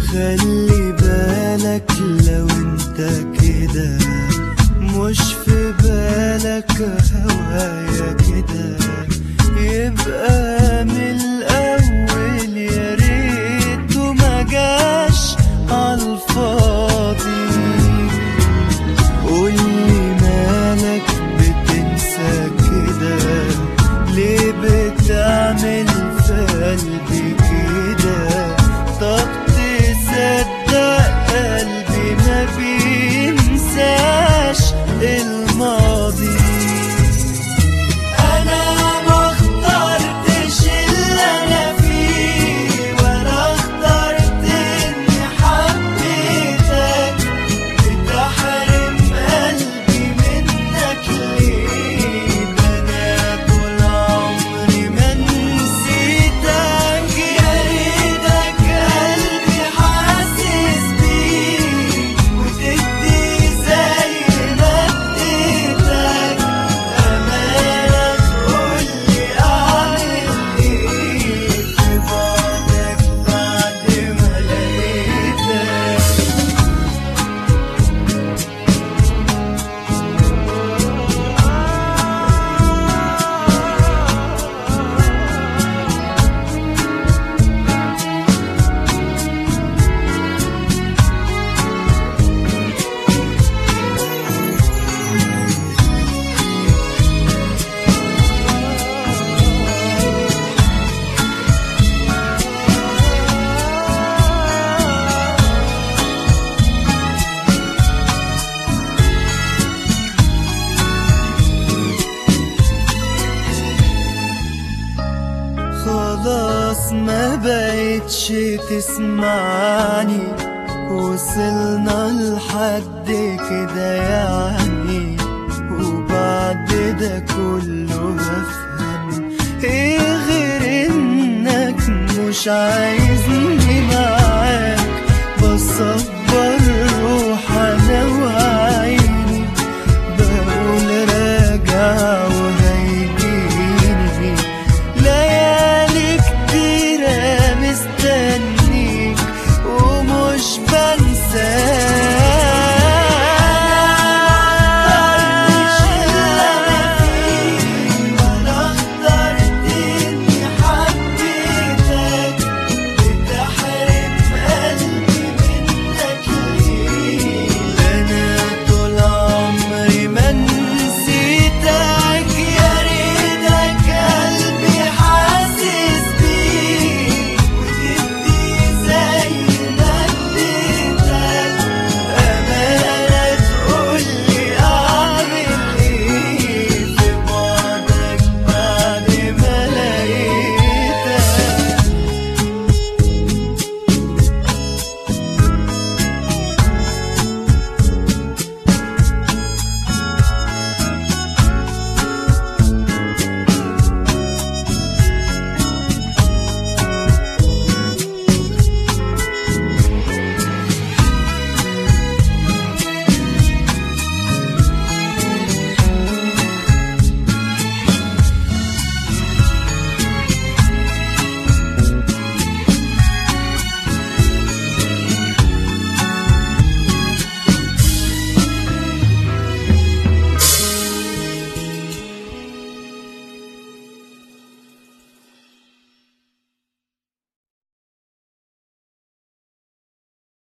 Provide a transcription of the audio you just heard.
خلي بالك لو انت كده مش في بالك هوايا كده يبقى من الاول يا ريته ما جاش عالفاضي قولي مالك بتنسى كده ليه بتعمل في قلبي كده طب تصدق قلبي ما بينساش الماضي انا ما اخترتش اللي انا فيه ولا اخترت اني حبيتك بتحرم قلبي منك ليه ده انا طول عمري ما نسيتك يا ريتك قلبي حاسس بيك وتدي زي ما اديتك امانه تقولي اعمل ايه في بعدك بعد ما لقيتك خلاص ما بقتش تسمعني وصلنا لحد كده يعني وبعد ده كله بفهم ايه غير انك مش عايز